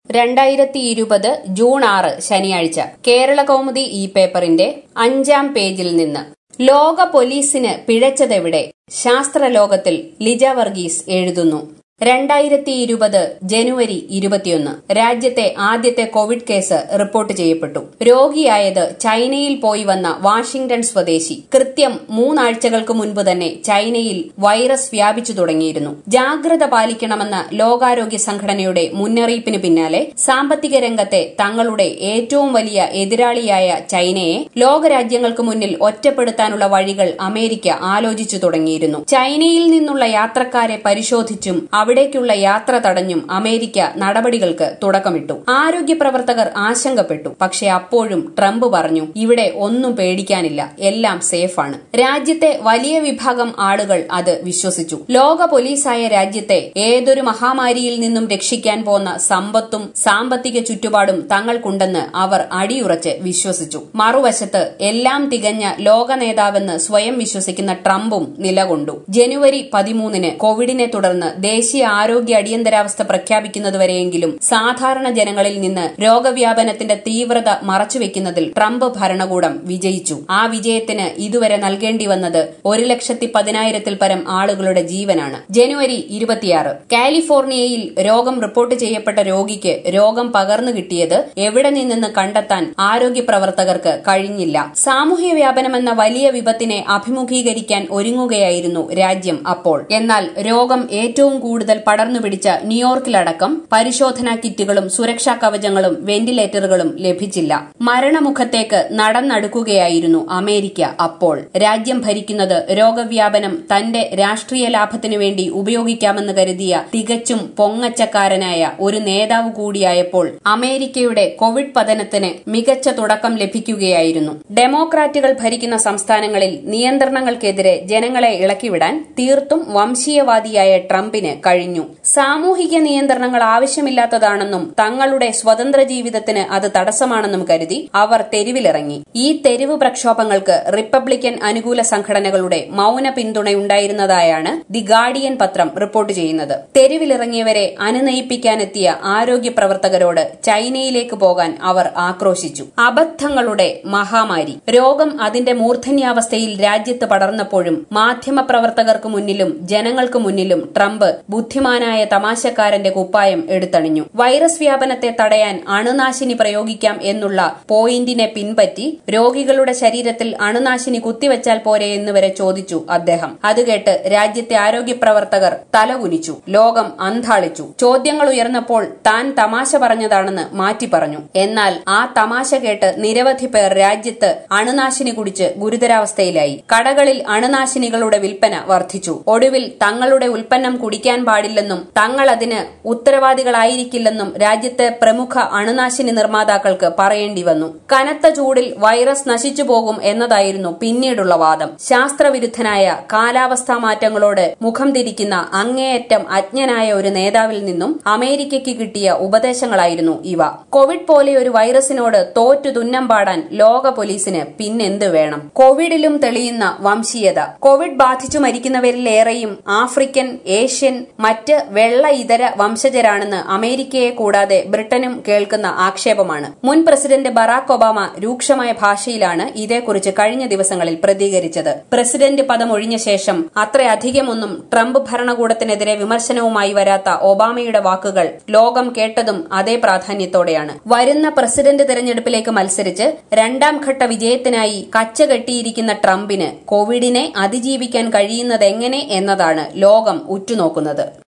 രണ്ടായിരത്തി ഇരുപത് ജൂൺ ആറ് ശനിയാഴ്ച കേരള കൗമുദി ഈ പേപ്പറിന്റെ അഞ്ചാം പേജിൽ നിന്ന് ലോക പോലീസിന് പിഴച്ചതെവിടെ ശാസ്ത്രലോകത്തിൽ ലിജ വർഗീസ് എഴുതുന്നു രണ്ടായിരത്തി ഇരുപത് ജനുവരി ഇരുപത്തിയൊന്ന് രാജ്യത്തെ ആദ്യത്തെ കോവിഡ് കേസ് റിപ്പോർട്ട് ചെയ്യപ്പെട്ടു രോഗിയായത് ചൈനയിൽ പോയി വന്ന വാഷിംഗ്ടൺ സ്വദേശി കൃത്യം മൂന്നാഴ്ചകൾക്ക് മുൻപ് തന്നെ ചൈനയിൽ വൈറസ് വ്യാപിച്ചു തുടങ്ങിയിരുന്നു ജാഗ്രത പാലിക്കണമെന്ന ലോകാരോഗ്യ സംഘടനയുടെ മുന്നറിയിപ്പിന് പിന്നാലെ സാമ്പത്തിക രംഗത്തെ തങ്ങളുടെ ഏറ്റവും വലിയ എതിരാളിയായ ചൈനയെ ലോകരാജ്യങ്ങൾക്ക് മുന്നിൽ ഒറ്റപ്പെടുത്താനുള്ള വഴികൾ അമേരിക്ക ആലോചിച്ചു തുടങ്ങിയിരുന്നു ചൈനയിൽ നിന്നുള്ള യാത്രക്കാരെ പരിശോധിച്ചും അവിടേക്കുള്ള യാത്ര തടഞ്ഞും അമേരിക്ക നടപടികൾക്ക് തുടക്കമിട്ടു ആരോഗ്യ പ്രവർത്തകർ ആശങ്കപ്പെട്ടു പക്ഷെ അപ്പോഴും ട്രംപ് പറഞ്ഞു ഇവിടെ ഒന്നും പേടിക്കാനില്ല എല്ലാം സേഫാണ് രാജ്യത്തെ വലിയ വിഭാഗം ആളുകൾ അത് വിശ്വസിച്ചു ലോക പോലീസായ രാജ്യത്തെ ഏതൊരു മഹാമാരിയിൽ നിന്നും രക്ഷിക്കാൻ പോന്ന സമ്പത്തും സാമ്പത്തിക ചുറ്റുപാടും തങ്ങൾക്കുണ്ടെന്ന് അവർ അടിയുറച്ച് വിശ്വസിച്ചു മറുവശത്ത് എല്ലാം തികഞ്ഞ ലോക നേതാവെന്ന് സ്വയം വിശ്വസിക്കുന്ന ട്രംപും നിലകൊണ്ടു ജനുവരി പതിമൂന്നിന് കോവിഡിനെ തുടർന്ന് ദേശീയ ആരോഗ്യ അടിയന്തരാവസ്ഥ പ്രഖ്യാപിക്കുന്നതുവരെയെങ്കിലും സാധാരണ ജനങ്ങളിൽ നിന്ന് രോഗവ്യാപനത്തിന്റെ തീവ്രത മറച്ചുവെക്കുന്നതിൽ ട്രംപ് ഭരണകൂടം വിജയിച്ചു ആ വിജയത്തിന് ഇതുവരെ നൽകേണ്ടി വന്നത് ഒരു ലക്ഷത്തി പതിനായിരത്തിൽ പരം ആളുകളുടെ ജീവനാണ് ജനുവരി ഇരുപത്തിയാറ് കാലിഫോർണിയയിൽ രോഗം റിപ്പോർട്ട് ചെയ്യപ്പെട്ട രോഗിക്ക് രോഗം പകർന്നു കിട്ടിയത് എവിടെ നിന്നെന്ന് കണ്ടെത്താൻ ആരോഗ്യ പ്രവർത്തകർക്ക് കഴിഞ്ഞില്ല സാമൂഹ്യ വ്യാപനമെന്ന വലിയ വിപത്തിനെ അഭിമുഖീകരിക്കാൻ ഒരുങ്ങുകയായിരുന്നു രാജ്യം അപ്പോൾ എന്നാൽ രോഗം ഏറ്റവും കൂടുതൽ പടർന്നു പിടിച്ച ന്യൂയോർക്കിലടക്കം പരിശോധനാ കിറ്റുകളും സുരക്ഷാ കവചങ്ങളും വെന്റിലേറ്ററുകളും ലഭിച്ചില്ല മരണമുഖത്തേക്ക് നടന്നടുക്കുകയായിരുന്നു അമേരിക്ക അപ്പോൾ രാജ്യം ഭരിക്കുന്നത് രോഗവ്യാപനം തന്റെ രാഷ്ട്രീയ ലാഭത്തിനു വേണ്ടി ഉപയോഗിക്കാമെന്ന് കരുതിയ തികച്ചും പൊങ്ങച്ചക്കാരനായ ഒരു നേതാവ് കൂടിയായപ്പോൾ അമേരിക്കയുടെ കോവിഡ് പതനത്തിന് മികച്ച തുടക്കം ലഭിക്കുകയായിരുന്നു ഡെമോക്രാറ്റുകൾ ഭരിക്കുന്ന സംസ്ഥാനങ്ങളിൽ നിയന്ത്രണങ്ങൾക്കെതിരെ ജനങ്ങളെ ഇളക്കിവിടാൻ തീർത്തും വംശീയവാദിയായ ട്രംപിന് കഴിഞ്ഞു സാമൂഹിക നിയന്ത്രണങ്ങൾ ആവശ്യമില്ലാത്തതാണെന്നും തങ്ങളുടെ സ്വതന്ത്ര ജീവിതത്തിന് അത് തടസ്സമാണെന്നും കരുതി അവർ തെരുവിലിറങ്ങി ഈ തെരുവ് പ്രക്ഷോഭങ്ങൾക്ക് റിപ്പബ്ലിക്കൻ അനുകൂല സംഘടനകളുടെ മൌന പിന്തുണയുണ്ടായിരുന്നതായാണ് ദി ഗാർഡിയൻ പത്രം റിപ്പോർട്ട് ചെയ്യുന്നത് തെരുവിലിറങ്ങിയവരെ അനുനയിപ്പിക്കാനെത്തിയ ആരോഗ്യ പ്രവർത്തകരോട് ചൈനയിലേക്ക് പോകാൻ അവർ ആക്രോശിച്ചു അബദ്ധങ്ങളുടെ മഹാമാരി രോഗം അതിന്റെ മൂർധന്യാവസ്ഥയിൽ രാജ്യത്ത് പടർന്നപ്പോഴും മാധ്യമപ്രവർത്തകർക്ക് മുന്നിലും ജനങ്ങൾക്ക് മുന്നിലും ട്രംപ് ബുദ്ധിമാനായ തമാശക്കാരന്റെ കുപ്പായം എടുത്തണിഞ്ഞു വൈറസ് വ്യാപനത്തെ തടയാൻ അണുനാശിനി പ്രയോഗിക്കാം എന്നുള്ള പോയിന്റിനെ പിൻപറ്റി രോഗികളുടെ ശരീരത്തിൽ അണുനാശിനി കുത്തിവച്ചാൽ പോരെ എന്ന് വരെ ചോദിച്ചു അദ്ദേഹം അത് കേട്ട് രാജ്യത്തെ ആരോഗ്യ പ്രവർത്തകർ തലകുനിച്ചു ലോകം അന്താളിച്ചു ചോദ്യങ്ങൾ ഉയർന്നപ്പോൾ താൻ തമാശ പറഞ്ഞതാണെന്ന് മാറ്റി പറഞ്ഞു എന്നാൽ ആ തമാശ കേട്ട് നിരവധി പേർ രാജ്യത്ത് അണുനാശിനി കുടിച്ച് ഗുരുതരാവസ്ഥയിലായി കടകളിൽ അണുനാശിനികളുടെ വിൽപ്പന വർദ്ധിച്ചു ഒടുവിൽ തങ്ങളുടെ ഉൽപ്പന്നം കുടിക്കാൻ പാടില്ലെന്നും തങ്ങൾ അതിന് ഉത്തരവാദികളായിരിക്കില്ലെന്നും രാജ്യത്തെ പ്രമുഖ അണുനാശിനി നിർമ്മാതാക്കൾക്ക് പറയേണ്ടി വന്നു കനത്ത ചൂടിൽ വൈറസ് നശിച്ചു പോകും എന്നതായിരുന്നു പിന്നീടുള്ള വാദം ശാസ്ത്രവിരുദ്ധനായ കാലാവസ്ഥാ മാറ്റങ്ങളോട് മുഖം തിരിക്കുന്ന അങ്ങേയറ്റം അജ്ഞനായ ഒരു നേതാവിൽ നിന്നും അമേരിക്കയ്ക്ക് കിട്ടിയ ഉപദേശങ്ങളായിരുന്നു ഇവ കോവിഡ് പോലെ ഒരു വൈറസിനോട് തോറ്റു തുന്നം പാടാൻ ലോക പോലീസിന് പിന്നെന്ത് വേണം കോവിഡിലും തെളിയുന്ന വംശീയത കോവിഡ് ബാധിച്ചു മരിക്കുന്നവരിലേറെയും ആഫ്രിക്കൻ ഏഷ്യൻ മറ്റ് വെള്ള ഇതര വംശജരാണെന്ന് അമേരിക്കയെ കൂടാതെ ബ്രിട്ടനും കേൾക്കുന്ന ആക്ഷേപമാണ് മുൻ പ്രസിഡന്റ് ബറാക് ഒബാമ രൂക്ഷമായ ഭാഷയിലാണ് ഇതേക്കുറിച്ച് കഴിഞ്ഞ ദിവസങ്ങളിൽ പ്രതികരിച്ചത് പ്രസിഡന്റ് പദം ഒഴിഞ്ഞ ശേഷം അത്രയധികമൊന്നും ട്രംപ് ഭരണകൂടത്തിനെതിരെ വിമർശനവുമായി വരാത്ത ഒബാമയുടെ വാക്കുകൾ ലോകം കേട്ടതും അതേ പ്രാധാന്യത്തോടെയാണ് വരുന്ന പ്രസിഡന്റ് തെരഞ്ഞെടുപ്പിലേക്ക് മത്സരിച്ച് രണ്ടാം ഘട്ട വിജയത്തിനായി കച്ചകെട്ടിയിരിക്കുന്ന ട്രംപിന് കോവിഡിനെ അതിജീവിക്കാൻ കഴിയുന്നതെങ്ങനെ എന്നതാണ് ലോകം ഉറ്റുനോക്കുന്നത്